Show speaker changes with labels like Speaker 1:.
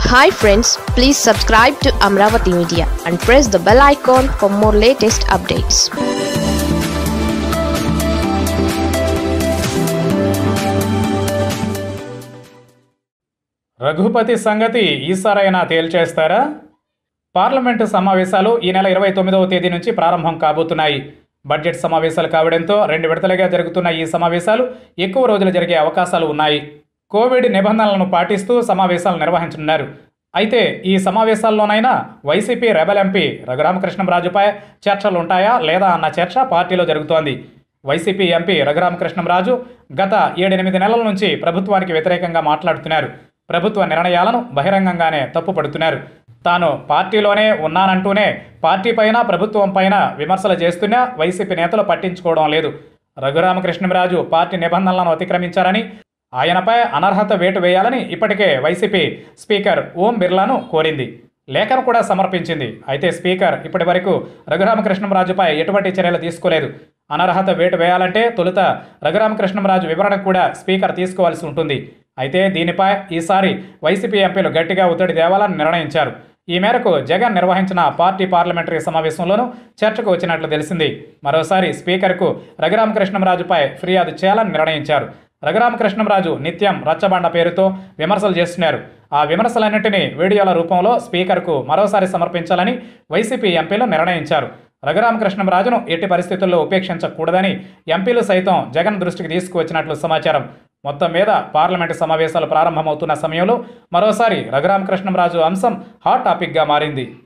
Speaker 1: hi friends please subscribe to Amaravati media and press the bell icon for more latest updates
Speaker 2: Raghupathi సంగతి ఈసారైనా తేల్చేస్తారా parliament సమావేశాలు ఈ నెల ఇరవై తొమ్మిదవ తేదీ నుంచి ప్రారంభం కాబోతున్నాయి బడ్జెట్ సమావేశాలు కావడంతో రెండు విడతలుగా జరుగుతున్న ఈ సమావేశాలు ఎక్కువ రోజులు జరిగే అవకాశాలు ఉన్నాయి కోవిడ్ నిబంధనలను పాటిస్తూ సమావేశాలు నిర్వహించనున్నారు అయితే ఈ సమావేశాల్లోనైనా వైసీపీ రెబల్ ఎంపీ రఘురామకృష్ణంరాజుపై చర్చలు ఉంటాయా లేదా అన్న చర్చ పార్టీలో జరుగుతోంది వైసీపీ ఎంపీ రఘురామకృష్ణంరాజు గత ఏడెనిమిది నెలల నుంచి ప్రభుత్వానికి వ్యతిరేకంగా మాట్లాడుతున్నారు ప్రభుత్వ నిర్ణయాలను బహిరంగంగానే తప్పుపడుతున్నారు తాను పార్టీలోనే ఉన్నానంటూనే పార్టీ పైన ప్రభుత్వం పైన విమర్శలు చేస్తున్నా వైసీపీ నేతలు పట్టించుకోవడం లేదు రఘురామకృష్ణరాజు పార్టీ నిబంధనలను అతిక్రమించారని ఆయనపై అనర్హత వేటు వేయాలని ఇప్పటికే వైసీపీ స్పీకర్ ఓం బిర్లాను కోరింది లేఖను కూడా సమర్పించింది అయితే స్పీకర్ ఇప్పటి వరకు రఘురామకృష్ణంరాజుపై ఎటువంటి చర్యలు తీసుకోలేదు అనర్హత వేటు వేయాలంటే తొలుత రఘురామకృష్ణంరాజు వివరణ కూడా స్పీకర్ తీసుకోవాల్సి ఉంటుంది అయితే దీనిపై ఈసారి వైసీపీ ఎంపీలు గట్టిగా ఒత్తిడి తేవాలని నిర్ణయించారు ఈ మేరకు జగన్ నిర్వహించిన పార్టీ పార్లమెంటరీ సమావేశంలోనూ చర్చకు వచ్చినట్లు తెలిసింది మరోసారి స్పీకర్కు రఘురామకృష్ణంరాజుపై ఫిర్యాదు చేయాలని నిర్ణయించారు రఘురామకృష్ణంరాజు నిత్యం రచ్చబండ పేరుతో విమర్శలు చేస్తున్నారు ఆ విమర్శలన్నింటినీ వీడియోల రూపంలో స్పీకర్కు మరోసారి సమర్పించాలని వైసీపీ ఎంపీలు నిర్ణయించారు రఘురామకృష్ణంరాజును ఎట్టి పరిస్థితుల్లో ఉపేక్షించకూడదని ఎంపీలు సైతం జగన్ దృష్టికి తీసుకువచ్చినట్లు సమాచారం మొత్తం మీద పార్లమెంటు సమావేశాలు ప్రారంభమవుతున్న సమయంలో మరోసారి రఘురామకృష్ణంరాజు అంశం హాట్ టాపిక్గా మారింది